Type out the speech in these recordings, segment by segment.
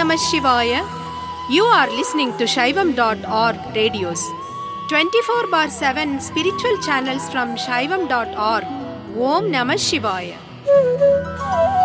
Namah Shivaya. You are listening to Shaivam.org radios. 24 bar 7 spiritual channels from Shaivam.org. Om Namah Shivaya.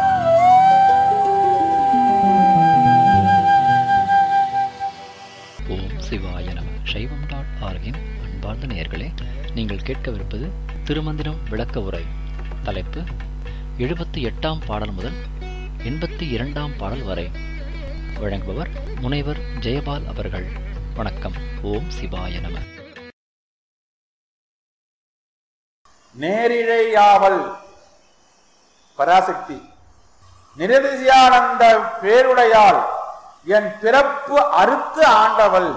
ஓம் சிவாய நம சைவம் dot ஆர்கின் அன்பார்ந்த நேயர்களே நீங்கள் கேட்கவிருப்பது திருமந்திரம் விளக்க உரை தலைப்பு எழுபத்தி எட்டாம் பாடல் முதல் எண்பத்தி இரண்டாம் பாடல் வரை வழங்குபவர் முனைவர் ஜெயபால் அவர்கள் வணக்கம் ஓம் சிவாய நம நேரிழையாவல் பராசக்தி நிரதிசியானந்த பேருடையாள் என் பிறப்பு அறுத்து ஆண்டவள்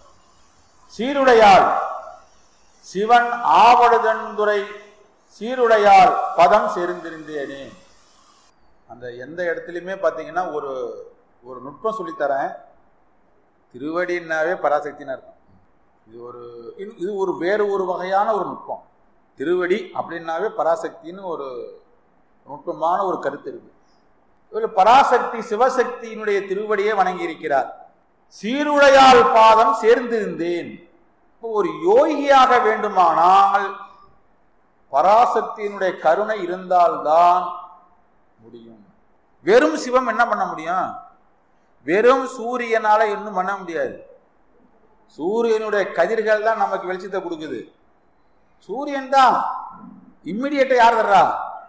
சீருடையாள் சிவன் ஆவடுதன்துறை சீருடையாள் பதம் சேர்ந்திருந்தேனே அந்த எந்த இடத்துலையுமே பார்த்தீங்கன்னா ஒரு ஒரு நுட்பம் சொல்லித்தரேன் திருவடின்னாவே பராசக்தின்னு அர்த்தம் இது ஒரு இது- இது ஒரு வேறு ஒரு வகையான ஒரு நுட்பம் திருவடி அப்படின்னாவே பராசக்தின்னு ஒரு நுட்பமான ஒரு கருத்து இருக்கு இதில் பராசக்தி சிவசக்தியினுடைய திருவடியை வணங்கி இருக்கிறார் சீருடையால் பாதம் சேர்ந்திருந்தேன் இப்போ ஒரு யோகியாக வேண்டுமானால் பராசக்தியினுடைய கருணை இருந்தால்தான் முடியும் வெறும் சிவம் என்ன பண்ண முடியும் வெறும் சூரியனால இன்னும் பண்ண முடியாது சூரியனுடைய கதிர்கள் தான் நமக்கு வெளிச்சத்தை கொடுக்குது சூரியன் தான் இம்மிடியேட்டா யார் தர்றா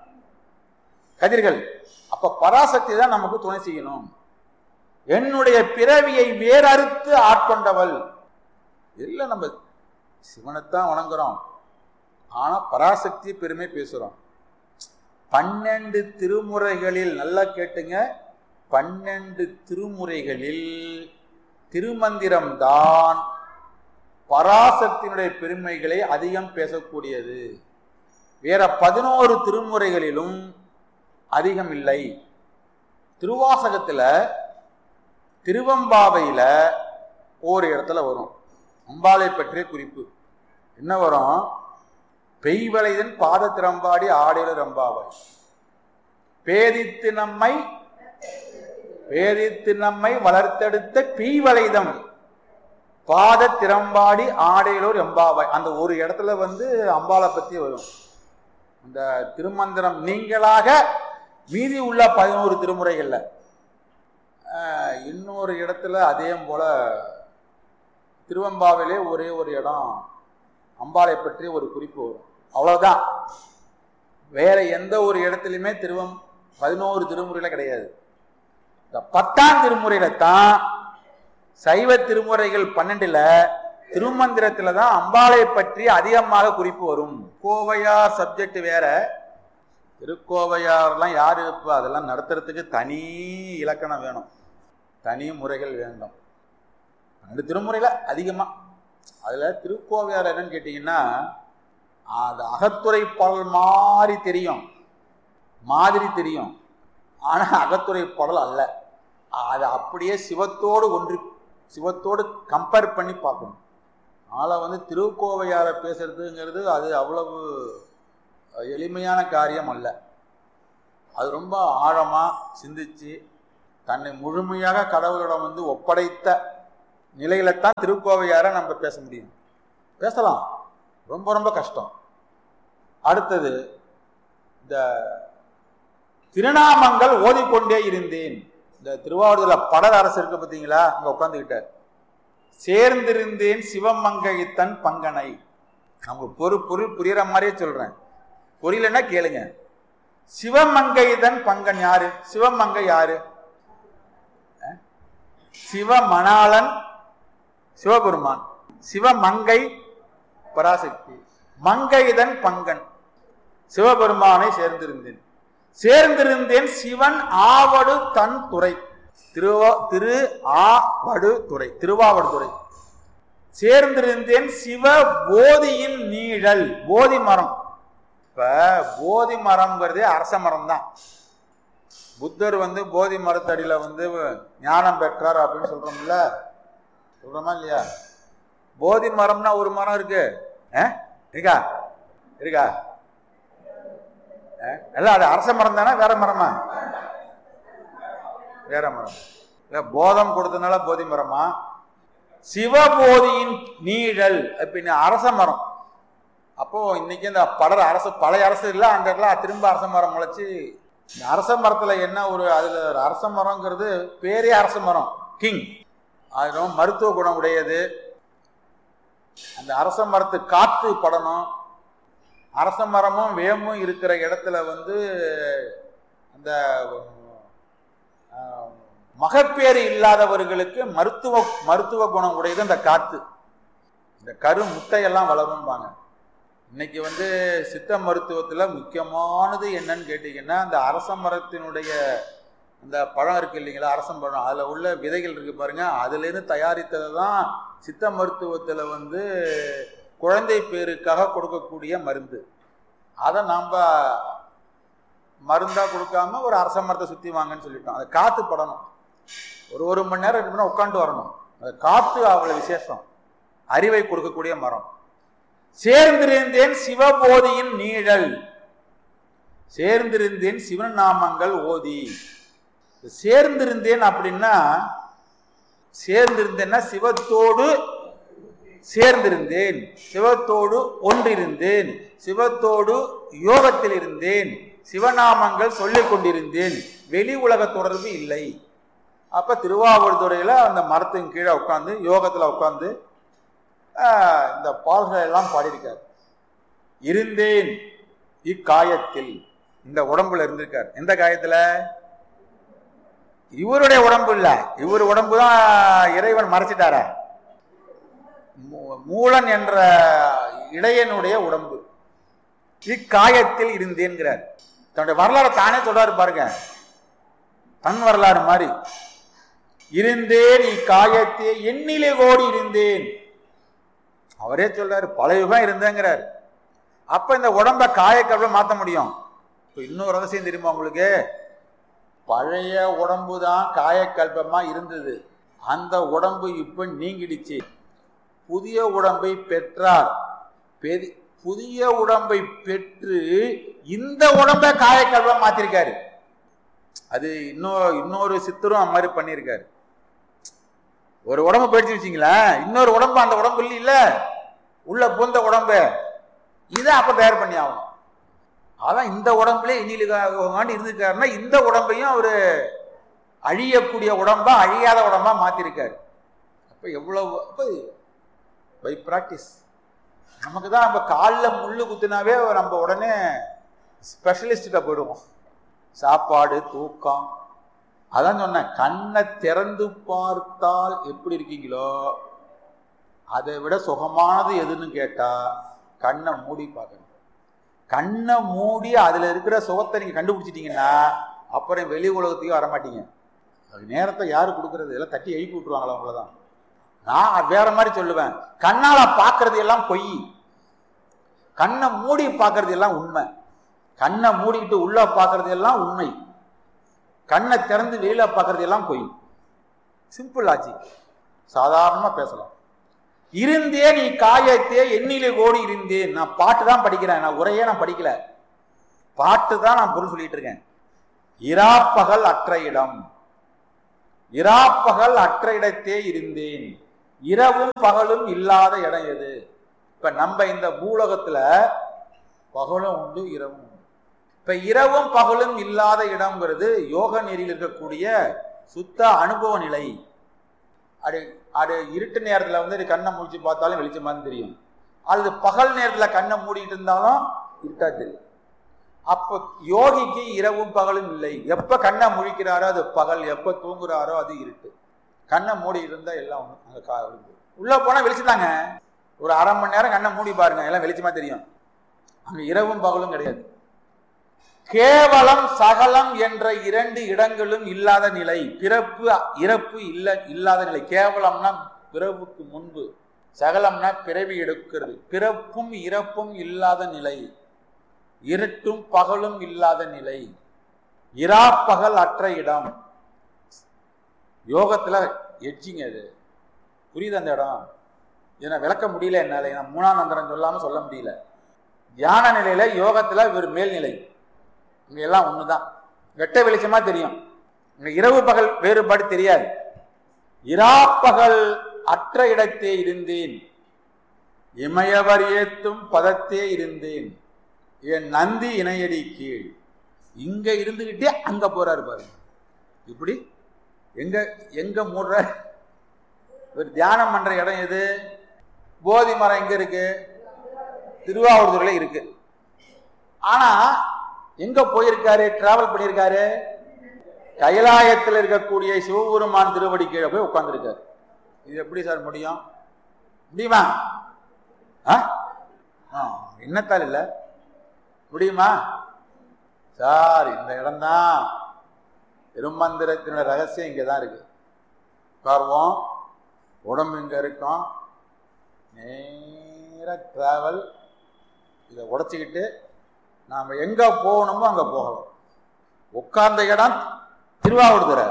கதிர்கள் அப்ப பராசக்தி தான் நமக்கு துணை செய்யணும் என்னுடைய பிறவியை வேறறுத்து ஆட்கொண்டவள் இல்லை நம்ம சிவனைத்தான் வணங்குறோம் ஆனா பராசக்தி பெருமை பேசுறோம் பன்னெண்டு திருமுறைகளில் நல்லா கேட்டுங்க பன்னெண்டு திருமுறைகளில் திருமந்திரம் தான் பராசக்தியினுடைய பெருமைகளை அதிகம் பேசக்கூடியது வேற பதினோரு திருமுறைகளிலும் அதிகம் இல்லை திருவாசகத்துல திருவம்பாவையில ஒரு இடத்துல வரும் அம்பாளை பற்றிய குறிப்பு என்ன வரும் பெய்வளைதன் பாத திறம்பாடி ஆடையில ரம்பாவாய் பேதித்து நம்மை பேதித்து நம்மை வளர்த்தெடுத்த பெய்வளைதம் பாத திறம்பாடி ஆடையிலோர் எம்பாவாய் அந்த ஒரு இடத்துல வந்து அம்பாளை பத்தி வரும் இந்த திருமந்திரம் நீங்களாக மீதி உள்ள பதினோரு திருமுறைகள்ல ஆஹ், இன்னொரு இடத்துல அதே போல திருவம்பாவிலே ஒரே ஒரு இடம் அம்பாளை பற்றி ஒரு குறிப்பு வரும் அவ்வளவுதான் வேற எந்த ஒரு இடத்துலையுமே திருவம் பதினோரு திருமுறையில கிடையாது இந்த பத்தாம் திருமுறையில தான் சைவ திருமுறைகள் பன்னெண்டுல திருமந்திரத்துல தான் அம்பாளை பற்றி அதிகமாக குறிப்பு வரும் கோவையார் சப்ஜெக்ட் வேற திருக்கோவையார்லாம் யார் இருப்பா அதெல்லாம் நடத்துறதுக்கு தனி இலக்கணம் வேணும் தனி முறைகள் வேண்டும் பன்னெண்டு திருமுறையில அதிகமா அதுல திருக்கோவையார் என்னன்னு கேட்டீங்கன்னா அது அகத்துறை பாடல் மாதிரி தெரியும் மாதிரி தெரியும் ஆனா அகத்துறை பாடல் அல்ல அது அப்படியே சிவத்தோடு ஒன்று சிவத்தோடு கம்பேர் பண்ணி பார்க்கணும் அதனால் வந்து திருக்கோவையாரை பேசுறதுங்கிறது அது அவ்வளவு எளிமையான காரியம் அல்ல அது ரொம்ப ஆழமாக சிந்திச்சு தன்னை முழுமையாக கடவுளிடம் வந்து ஒப்படைத்த நிலையில தான் திருக்கோவையாரை நம்ம பேச முடியும் பேசலாம் ரொம்ப ரொம்ப கஷ்டம் அடுத்தது இந்த திருநாமங்கள் ஓதிக்கொண்டே இருந்தேன் இந்த திருவாவூர்ல படர் அரசு இருக்கு பார்த்தீங்களா அங்க உட்காந்துக்கிட்டார் சேர்ந்திருந்தேன் சிவமங்கைத்தன் பங்கனை நம்ம பொரு பொருள் புரியற மாதிரியே சொல்றேன் புரியலன்னா கேளுங்க சிவமங்கைதன் பங்கன் யாரு சிவமங்கை யாரு அஹ்? சிவமணாளன் சிவபெருமான் சிவமங்கை பராசக்தி மங்கைதன் பங்கன் சிவபெருமானை சேர்ந்திருந்தேன் சேர்ந்திருந்தேன் சிவன் ஆவடு தன் துறை திருவா திரு ஆவடு துறை திருவாவடு துறை சேர்ந்திருந்தேன் சிவ போதியின் நீழல் போதி மரம் இப்ப போதி மரம்ங்கிறதே அரச மரம் தான் புத்தர் வந்து போதி மரத்தடியில வந்து ஞானம் பெற்றார் அப்படின்னு சொல்றோம்ல சொல்றோமா இல்லையா போதி மரம்னா ஒரு மரம் இருக்கு அஹ்? இருக்கா இருக்கா அஹ்? இல்ல அது அரச மரம் தானே வேற மரமா வேற மரம் இல்ல போதம் கொடுத்தனால போதி மரமா சிவபோதியின் நீழல் அப்படின்னு அரச மரம் அப்போ இன்னைக்கு இந்த படர் அரசு பழைய அரசு இல்லை அந்த இடத்துல திரும்ப அரச மரம் முளைச்சு இந்த அரச மரத்துல என்ன ஒரு அதுல ஒரு அரச மரம்ங்கிறது பேரே அரச மரம் கிங் அது ரொம்ப மருத்துவ குணம் உடையது அந்த அரச மரத்து காத்து படணும் அரச மரமும் வேமும் இருக்கிற இடத்துல வந்து அந்த ஆஹ், மகப்பேறு இல்லாதவர்களுக்கு மருத்துவ மருத்துவ குணம் உடையது அந்த காத்து இந்த கரு முட்டையெல்லாம் வளரும்பாங்க இன்னைக்கு வந்து சித்த மருத்துவத்துல முக்கியமானது என்னன்னு கேட்டீங்கன்னா அந்த அரச மரத்தினுடைய அந்த பழம் இருக்கு இல்லைங்களா அரசம் பழம் அதுல உள்ள விதைகள் இருக்கு பாருங்க அதுல இருந்து தயாரித்தது தான் சித்த மருத்துவத்துல வந்து குழந்தை பேருக்காக கொடுக்கக்கூடிய மருந்து அதை நாம் மருந்தா கொடுக்காம ஒரு அரச மரத்தை சுத்தி வாங்கன்னு சொல்லிட்டோம் அதை காத்து படணும் ஒரு ஒரு மணி நேரம் ரெண்டு மணி நேரம் உட்காந்து வரணும் அது காத்து அவ்வளவு விசேஷம் அறிவை கொடுக்கக்கூடிய மரம் சேர்ந்திருந்தேன் சிவபோதியின் நீழல் சேர்ந்திருந்தேன் சிவன் நாமங்கள் ஓதி சேர்ந்திருந்தேன் அப்படின்னா சேர்ந்திருந்தேன்னா சிவத்தோடு சேர்ந்திருந்தேன் சிவத்தோடு ஒன்றிருந்தேன் சிவத்தோடு யோகத்தில் இருந்தேன் சிவநாமங்கள் சொல்லிக் கொண்டிருந்தேன் வெளி உலக தொடர்பு இல்லை அப்ப திருவாவூர்துறையில அந்த மரத்தின் கீழே உட்காந்து யோகத்துல உட்காந்து ஆஹ், இந்த பால்களை எல்லாம் பாடியிருக்கார் இருந்தேன் இக்காயத்தில் இந்த உடம்புல இருந்திருக்கார் எந்த காயத்துல இவருடைய உடம்பு இல்ல இவர் உடம்பு தான் இறைவன் மறைச்சிட்டார மூ- மூலன் என்ற இடையனுடைய உடம்பு இக்காயத்தில் இருந்தேன்கிறார் தன்னுடைய வரலாறு தானே சொல்றாரு பாருங்க தன் வரலாறு மாதிரி இருந்தேன் இக்காயத்தே எண்ணிலே கோடி இருந்தேன் அவரே சொல்றாரு பல யுகம் இருந்தேங்கிறார் அப்ப இந்த உடம்ப காயக்கல்வ மாத்த முடியும் இப்ப இன்னொரு ரகசியம் தெரியுமா உங்களுக்கு பழைய உடம்பு தான் காயக்கல்பமா இருந்தது அந்த உடம்பு இப்ப நீங்கிடுச்சு புதிய உடம்பை பெற்றார் பெரி- புதிய உடம்பை பெற்று இந்த உடம்பை காயக்கல்வா மாத்திருக்காரு அது இன்னொரு இன்னொரு சித்தரும் அந்த மாதிரி பண்ணியிருக்காரு ஒரு உடம்பு போயிடுச்சு வச்சிங்களேன் இன்னொரு உடம்பு அந்த உடம்பு இல்ல உள்ள பூந்த உடம்பு இதை அப்ப தயார் பண்ணி ஆகணும் அதான் இந்த உடம்புல இனிலுக்காண்டி இருந்திருக்காருன்னா இந்த உடம்பையும் அவரு அழியக்கூடிய உடம்பா அழியாத உடம்பா மாத்திருக்காரு அப்ப எவ்வளவு அப்ப பை பிராக்டிஸ் நமக்கு தான் நம்ம காலில் முள்ளு குத்துனாவே நம்ம உடனே ஸ்பெஷலிஸ்ட்ட போயிடுவோம் சாப்பாடு தூக்கம் அதான் சொன்னேன் கண்ணை திறந்து பார்த்தால் எப்படி இருக்கீங்களோ அதை விட சுகமானது எதுன்னு கேட்டா கண்ணை மூடி பார்க்கணும் கண்ணை மூடி அதுல இருக்கிற சுகத்தை நீங்க கண்டுபிடிச்சிட்டீங்கன்னா அப்புறம் வெளி உலகத்துக்கு வரமாட்டீங்க அது நேரத்தை யாரு கொடுக்கறது எல்லாம் தட்டி எழுப்பி விட்டுருவாங்களா அவ்வளவுதான் நான் வேற மாதிரி சொல்லுவேன் கண்ணால பார்க்கறது எல்லாம் பொய் கண்ணை மூடி பார்க்கறது எல்லாம் உண்மை கண்ணை மூடிக்கிட்டு உள்ள பார்க்கறது எல்லாம் உண்மை கண்ணை திறந்து வெளியில பார்க்கறது எல்லாம் பொய் சிம்பிள் ஆச்சு சாதாரணமா பேசலாம் இருந்தேன் நீ காயத்தே எண்ணிலே கோடி இருந்தேன் நான் பாட்டு தான் படிக்கிறேன் நான் உரையே நான் படிக்கல பாட்டு தான் நான் பொருள் சொல்லிட்டு இருக்கேன் இராப்பகல் அற்ற இடம் இராப்பகல் அற்ற இடத்தே இருந்தேன் இரவும் பகலும் இல்லாத இடம் எது இப்ப நம்ம இந்த பூலகத்துல பகலும் உண்டு இரவும் உண்டு இப்ப இரவும் பகலும் இல்லாத இடம்ங்கிறது யோக நெறியில் இருக்கக்கூடிய சுத்த அனுபவ நிலை அது அது இருட்டு நேரத்துல வந்து இது கண்ணை முடிச்சு பார்த்தாலும் வெளிச்சமான்னு தெரியும் அல்லது பகல் நேரத்துல கண்ணை மூடிட்டு இருந்தாலும் இருட்டா தெரியும் அப்போ யோகிக்கு இரவும் பகலும் இல்லை எப்ப கண்ணை முழிக்கிறாரோ அது பகல் எப்ப தூங்குறாரோ அது இருட்டு கண்ணை மூடி இருந்தா எல்லாம் ஒண்ணு. அங்க கா- உள்ள போனா வெளிச்சுதாங்க ஒரு அரை மணி நேரம் கண்ணை மூடி பாருங்க எல்லாம் வெளிச்சமா தெரியும் அங்க இரவும் பகலும் கிடையாது கேவலம் சகலம் என்ற இரண்டு இடங்களும் இல்லாத நிலை பிறப்பு இறப்பு இல்ல இல்லாத நிலை கேவலம்னா பிறப்புக்கு முன்பு சகலம்னா பிறவி எடுக்கிறது பிறப்பும் இறப்பும் இல்லாத நிலை இருட்டும் பகலும் இல்லாத நிலை இராப்பகல் அற்ற இடம் யோகத்துல எட்ஜிங்க அது புரியுது அந்த இடம் இதை விளக்க முடியல என்னால நான் மூணானந்தரம் சொல்லாம சொல்ல முடியல தியான நிலையில யோகத்துல ஒரு மேல்நிலை இங்க எல்லாம் ஒண்ணுதான் வெட்ட வெளிச்சமா தெரியும் இங்க இரவு பகல் வேறுபாடு தெரியாது இராப்பகல் அற்ற இடத்தே இருந்தேன் இமயவர் ஏத்தும் பதத்தே இருந்தேன் என் நந்தி இணையடி கீழ் இங்க இருந்துகிட்டே அங்க போறாரு பாருங்க இப்படி எங்க எங்க மூடுற ஒரு தியானம் பண்ற இடம் எது போதி மரம் எங்க இருக்கு திருவாவூர்துறையில இருக்கு ஆனா எங்க போயிருக்காரு டிராவல் பண்ணியிருக்காரு கைலாயத்தில் இருக்கக்கூடிய சிவபெருமான் திருவடி கீழே போய் உட்கார்ந்துருக்காரு இது எப்படி சார் முடியும் முடியுமா ஆ? ஆ, என்னத்தால் இல்லை முடியுமா சார் இந்த இடம்தான் திருமந்திரத்தினோட ரகசியம் இங்கே தான் இருக்கு உட்காருவோம் உடம்பு இங்கே இருக்கும் நேராக ட்ராவல் இதை உடச்சிக்கிட்டு நாம் எங்கே போகணுமோ அங்கே போகலாம் உட்கார்ந்த இடம் திருவாவூர்துறை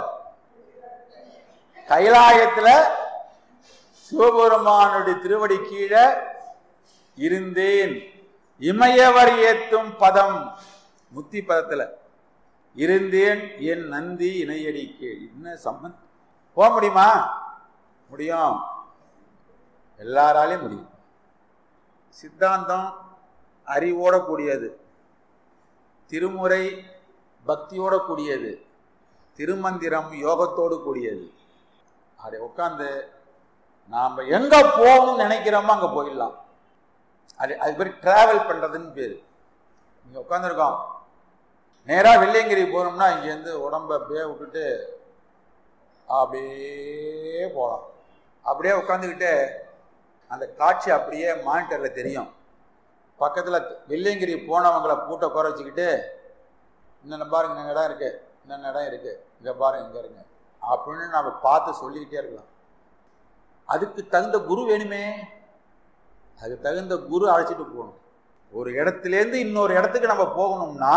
கைலாயத்தில் சிவபெருமானுடைய திருவடி கீழே இருந்தேன் இமயவர் ஏத்தும் பதம் முத்தி பதத்துல இருந்தேன் என் நந்தி இணையடி கீழ் என்ன சம்மன் போக முடியுமா முடியும் எல்லாராலையும் முடியும் சித்தாந்தம் அறிவோட கூடியது திருமுறை பக்தியோட கூடியது திருமந்திரம் யோகத்தோடு கூடியது அதை உட்காந்து நாம் எங்க போகணும்னு நினைக்கிறோமோ அங்க போயிடலாம் அது அது பேர் டிராவல் பண்றதுன்னு பேர் இங்க உட்காந்துருக்கோம் நேரா வெள்ளையங்கிரி போனோம்னா இங்கேருந்து உடம்ப அப்படியே விட்டுட்டு அப்படியே போகலாம் அப்படியே உட்காந்துக்கிட்டு அந்த காட்சி அப்படியே மானிட்டர்ல தெரியும் பக்கத்துல வெள்ளையங்கிரி போனவங்களை பூட்டை குறை வச்சுக்கிட்டு இன்னென்ன பாருங்க இந்த இடம் இருக்கு இன்னென்ன இடம் இருக்கு இங்க பாருங்க இங்க இருங்க அப்படின்னு நம்ம பார்த்து சொல்லிக்கிட்டே இருக்கலாம் அதுக்கு தகுந்த குரு வேணுமே அதுக்கு தகுந்த குரு அழைச்சிட்டு போகணும் ஒரு இடத்துலேருந்து இன்னொரு இடத்துக்கு நம்ம போகணும்னா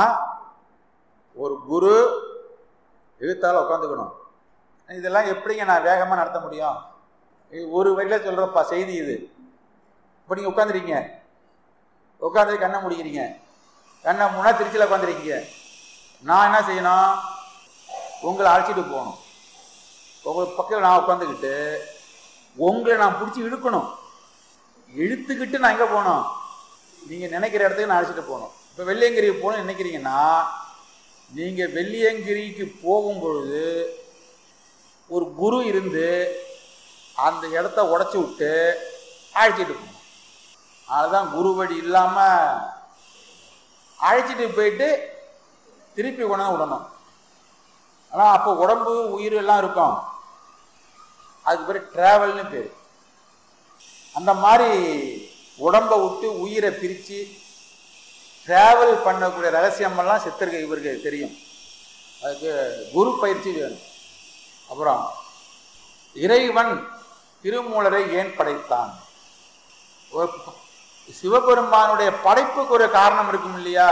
ஒரு குரு எழுத்தால உட்காந்துக்கணும் இதெல்லாம் எப்படிங்க நான் வேகமாக நடத்த முடியும் இது ஒரு வழியில சொல்றப்பா செய்தி இது இப்போ நீங்கள் உட்காந்துருக்கீங்க உட்காந்து கண்ணை முடிக்கிறீங்க கண்ணை முன்னா திருச்சியில் உட்காந்துருக்கீங்க நான் என்ன செய்யணும் உங்களை அழைச்சிட்டு போகணும் உங்களுக்கு பக்கத்தில் நான் உட்காந்துக்கிட்டு உங்களை நான் பிடிச்சி இழுக்கணும் இழுத்துக்கிட்டு நான் எங்கே போகணும் நீங்கள் நினைக்கிற இடத்துக்கு நான் அழைச்சிட்டு போகணும் இப்போ வெள்ளியங்கிரி போகணும்னு நினைக்கிறீங்கன்னா நீங்கள் வெள்ளியங்கிரிக்கு போகும் பொழுது ஒரு குரு இருந்து அந்த இடத்த உடச்சி விட்டு அழைச்சிட்டு போகணும் அதுதான் குரு வழி இல்லாமல் அழைச்சிட்டு போயிட்டு திருப்பி கொண்டு வந்து விடணும் ஆனால் அப்போ உடம்பு உயிர் எல்லாம் இருக்கும் அதுக்கு பேர் ட்ராவல்னு பேர் அந்த மாதிரி உடம்பை விட்டு உயிரை பிரித்து ட்ராவல் பண்ணக்கூடிய ரகசியமெல்லாம் சித்தர்கள் இவருக்கு தெரியும் அதுக்கு குரு பயிற்சி வேணும் அப்புறம் இறைவன் திருமூலரை ஏன் படைத்தான் ஒரு சிவபெருமானுடைய படைப்புக்கு ஒரு காரணம் இருக்கும் இல்லையா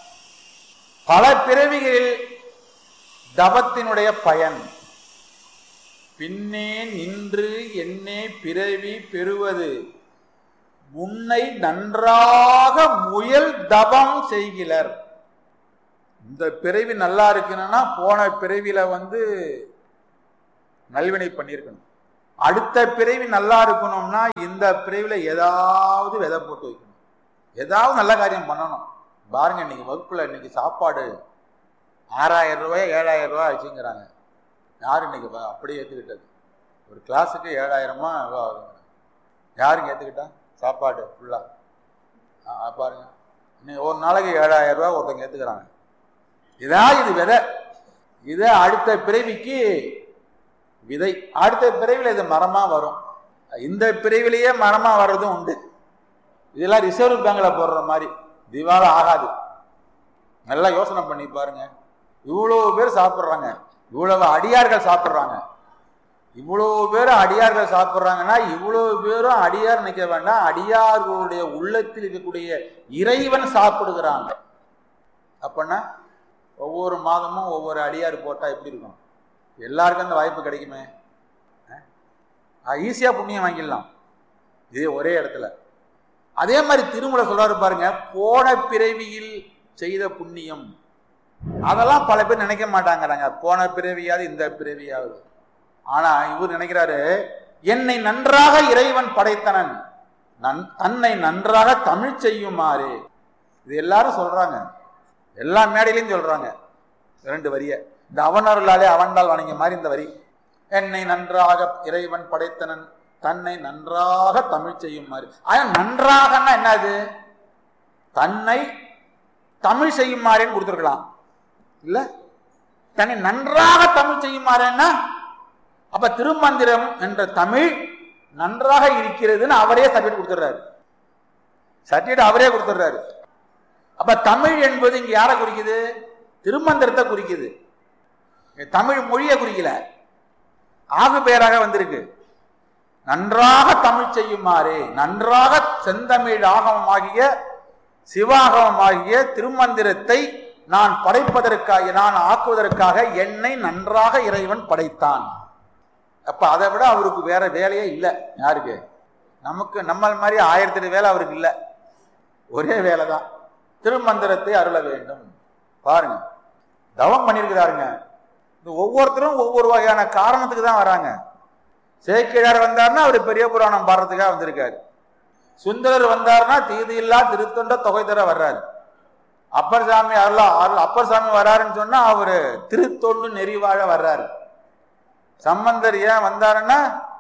பல பிறவிகளில் தவத்தினுடைய பயன் பின்னே நின்று என்னே பிறவி பெறுவது உன்னை நன்றாக முயல் தவம் செய்கிறர் இந்த பிறவி நல்லா இருக்கணும்னா போன பிறவியில வந்து நல்வினை பண்ணியிருக்கணும் அடுத்த பிறவி நல்லா இருக்கணும்னா இந்த பிறவில ஏதாவது விதை போட்டு வைக்கணும் ஏதாவது நல்ல காரியம் பண்ணணும் பாருங்க இன்னைக்கு வகுப்புல இன்னைக்கு சாப்பாடு ஆறாயிரம் ரூபாய் ஏழாயிரம் ரூபாய் ஆச்சுங்கிறாங்க யார் இன்னைக்கு ப- அப்படியே ஏற்றுக்கிட்டது ஒரு கிளாஸுக்கு ஏழாயிரமா எவ்வளோ ஆகுதுங்க யாருங்க ஏற்றுக்கிட்டா சாப்பாடு ஃபுல்லாக பாருங்க இன்னைக்கு ஒரு நாளைக்கு ஏழாயிரம் ரூபாய் ஒருத்தங்க ஏற்றுக்கிறாங்க இதான் இது விதை இது அடுத்த பிறவிக்கு விதை அடுத்த பிறவியில் இது மரமாக வரும் இந்த பிறவிலேயே மரமாக வர்றதும் உண்டு இதெல்லாம் ரிசர்வ் பேங்க்ல போடுற மாதிரி திவால ஆகாது நல்லா யோசனை பண்ணி பாருங்க இவ்வளவு பேர் சாப்பிட்றாங்க இவ்வளவு அடியார்கள் சாப்பிட்றாங்க இவ்வளவு பேர் அடியார்கள் சாப்பிட்றாங்கன்னா இவ்வளவு பேரும் அடியார் நிற்க வேண்டாம் அடியார்களுடைய உள்ளத்தில் இருக்கக்கூடிய இறைவன் சாப்பிடுகிறாங்க அப்படின்னா ஒவ்வொரு மாதமும் ஒவ்வொரு அடியார் போட்டா எப்படி இருக்கும் எல்லாருக்கும் அந்த வாய்ப்பு கிடைக்குமே ஈஸியா புண்ணியம் வாங்கிடலாம் இதே ஒரே இடத்துல அதே மாதிரி திருமலை சொல்றாரு பாருங்க போன பிறவியில் செய்த புண்ணியம் அதெல்லாம் பல பேர் நினைக்க மாட்டாங்கிறாங்க போன பிறவியாவது இந்த பிறவியாவது ஆனா இவர் நினைக்கிறாரு என்னை நன்றாக இறைவன் படைத்தனன் நன் தன்னை நன்றாக தமிழ் செய்யுமாறு இது எல்லாரும் சொல்றாங்க எல்லா மேடையிலையும் சொல்றாங்க ரெண்டு வரிய இந்த அவனருளாலே அவன்தால் வணங்கிய மாதிரி இந்த வரி என்னை நன்றாக இறைவன் படைத்தனன் தன்னை நன்றாக தமிழ் செய்யுமாறு ஆனா நன்றாகன்னா என்னது தன்னை தமிழ் செய்யுமாறேன்னு கொடுத்துருக்கலாம் இல்ல தன்னை நன்றாக தமிழ் செய்யுமாறேன்னா அப்ப திருமந்திரம் என்ற தமிழ் நன்றாக இருக்கிறதுன்னு அவரே சர்டிஃபிகேட் கொடுத்துடுறாரு சர்டிஃபிகேட் அவரே கொடுத்துடுறாரு அப்ப தமிழ் என்பது இங்க யாரை குறிக்குது திருமந்திரத்தை குறிக்குது இங்க தமிழ் மொழியை குறிக்கல ஆகு பெயராக வந்திருக்கு நன்றாக தமிழ் செய்யுமாறு நன்றாக செந்தமிழ் ஆகமமாகிய சிவாகமமாகிய திருமந்திரத்தை நான் படைப்பதற்காக நான் ஆக்குவதற்காக என்னை நன்றாக இறைவன் படைத்தான் அப்ப அதை விட அவருக்கு வேற வேலையே இல்லை யாருக்கு நமக்கு நம்மள் மாதிரி ஆயிரத்தி எட்டு வேலை அவருக்கு இல்லை ஒரே வேலை தான் திருமந்திரத்தை அருள வேண்டும் பாருங்க தவம் பண்ணியிருக்கிறாருங்க இந்த ஒவ்வொருத்தரும் ஒவ்வொரு வகையான காரணத்துக்கு தான் வராங்க சேக்கிழார் வந்தாருன்னா அவர் பெரிய புராணம் பாடுறதுக்காக வந்திருக்காரு சுந்தரர் வந்தாருன்னா தீதியில்லா திருத்தொண்ட தொகை தர வர்றாரு அப்பர் சாமி அருளா அருள் அப்பர் சாமி வர்றாருன்னு சொன்னா அவரு திருத்தொண்டு நெறிவாழ வர்றாரு சம்பந்தர் ஏன் வந்தாருன்னா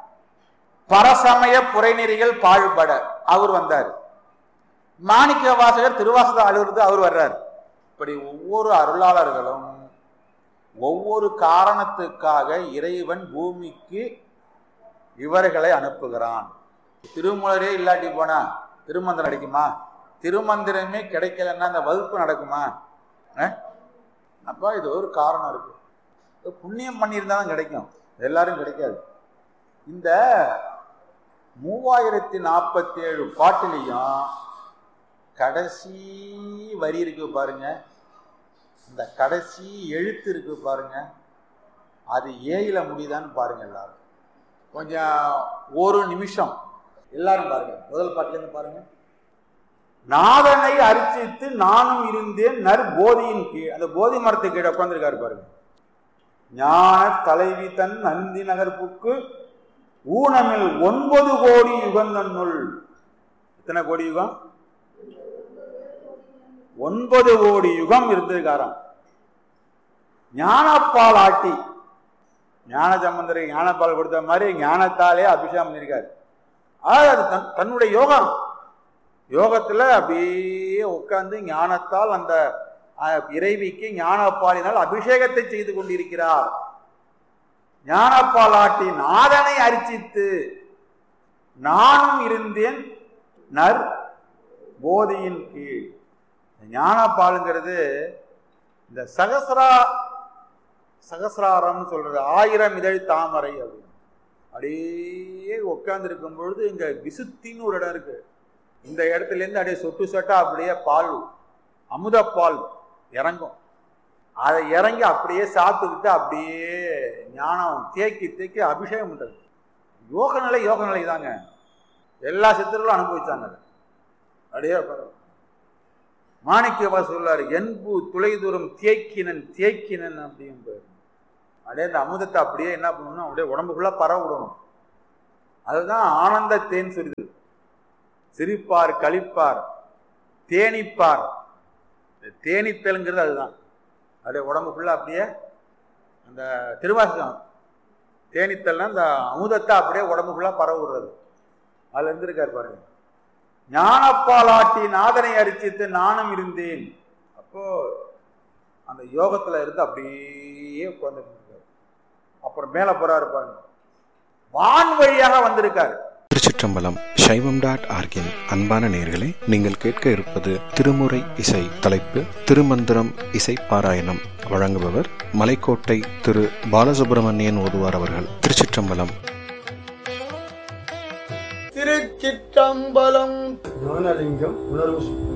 பரசமய புரைநெறிகள் பாழ்பட அவர் வந்தார் மாணிக்க வாசகர் திருவாசக அழுகிறது அவர் வர்றார் இப்படி ஒவ்வொரு அருளாளர்களும் ஒவ்வொரு காரணத்துக்காக இறைவன் பூமிக்கு இவர்களை அனுப்புகிறான் திருமுலரே இல்லாட்டி போனா திருமந்திரம் அடிக்குமா திருமந்திரமே கிடைக்கலன்னா அந்த வகுப்பு நடக்குமா அஹ்? அப்ப இது ஒரு காரணம் இருக்கு புண்ணியம் பண்ணியிருந்தா தான் கிடைக்கும் எல்லாரும் கிடைக்காது இந்த மூவாயிரத்தி நாற்பத்தி ஏழு பாட்டிலையும் கடைசி வரி இருக்கு பாருங்க இந்த கடைசி எழுத்து இருக்கு பாருங்க அது ஏயில முடியுதான்னு பாருங்க எல்லாரும் கொஞ்சம் ஒரு நிமிஷம் எல்லாரும் பாருங்க முதல் பாட்டிலேருந்து பாருங்க நாதனை அர்ச்சித்து நானும் இருந்தேன் நற் போதியின் கீழ் அந்த போதி மரத்துக்கு கீழே உட்காந்துருக்காரு பாருங்க ஞான தலைவி தன் நந்தி நகர்ப்புக்கு ஊனமில் ஒன்பது கோடி யுகந்தன்னுள் எத்தனை கோடி யுகம் ஒன்பது கோடி யுகம் இருந்திருக்காராம் ஞானப்பால் ஆட்டி ஞான சம்பந்தரை ஞானப்பால் கொடுத்த மாதிரி ஞானத்தாலே அபிஷேகம் பண்ணியிருக்காரு அதாவது அது தன் தன்னுடைய யோகம் யோகத்துல அப்படியே உட்கார்ந்து ஞானத்தால் அந்த அஹ், இறைவிக்கு ஞானப்பாலினால் அபிஷேகத்தை செய்து கொண்டிருக்கிறார் ஞானப்பால் ஆட்டி நாதனை அரிசித்து நானும் இருந்தேன் நர் போதியின் கீழ் ஞானப்பாலுங்கிறது இந்த சகசிரா சகசிராரம்னு சொல்றது ஆயிரம் இதழ் தாமரை அப்படின்னு அப்படியே உட்கார்ந்து இருக்கும் பொழுது இங்க விசுத்தின்னு ஒரு இடம் இருக்கு இந்த இடத்துல இருந்து அப்படியே சொட்டு சொட்டா அப்படியே பால் அமுதப்பால் இறங்கும் அதை இறங்கி அப்படியே சாப்பிட்டுக்கிட்டு அப்படியே ஞானம் தேக்கி தேக்கி அபிஷேகம் பண்றது யோக நிலை யோக நிலை தாங்க எல்லா சித்தர்களும் அனுபவிச்சாங்க அதை அப்படியே உட்கார்ந்து. மாணிக்கவா சொல்லாரு என்பு துளை தூரம் தேக்கினன் தேக்கினன் அப்படின்னு அப்படியே அந்த அமுதத்தை அப்படியே என்ன பண்ணணும் அப்படியே உடம்புக்குள்ள பரவ விடணும் அதுதான் ஆனந்த தேன் சொல்லுது சிரிப்பார் கழிப்பார் தேனிப்பார் இந்த தேனித்தல்ங்கிறது அதுதான் அப்படியே உடம்புக்குள்ள அப்படியே அந்த திருவாசகம் தேனித்தல்னா அந்த அமுதத்தை அப்படியே உடம்புக்குள்ள பரவ விடுறது அதுல இருந்திருக்காரு பாருங்க ஞானப்பாலாட்டி நாதனை அரிசித்து நானும் இருந்தேன் அப்போ அந்த யோகத்துல இருந்து அப்படியே உட்கார்ந்து அப்புறம் மேல போறாரு பாருங்க வான் வழியாக வந்திருக்காரு திருச்சிற்றம்பலம் சைவம் டாட் ஆர்கின் அன்பான நேயர்களே நீங்கள் கேட்க இருப்பது திருமுறை இசை தலைப்பு திருமந்திரம் இசை பாராயணம் வழங்குபவர் மலைக்கோட்டை திரு பாலசுப்பிரமணியன் ஓதுவார் அவர்கள் திருச்சிற்றம்பலம் திருச்சிற்றம்பலம் ஞானலிங்கம் உணர்வு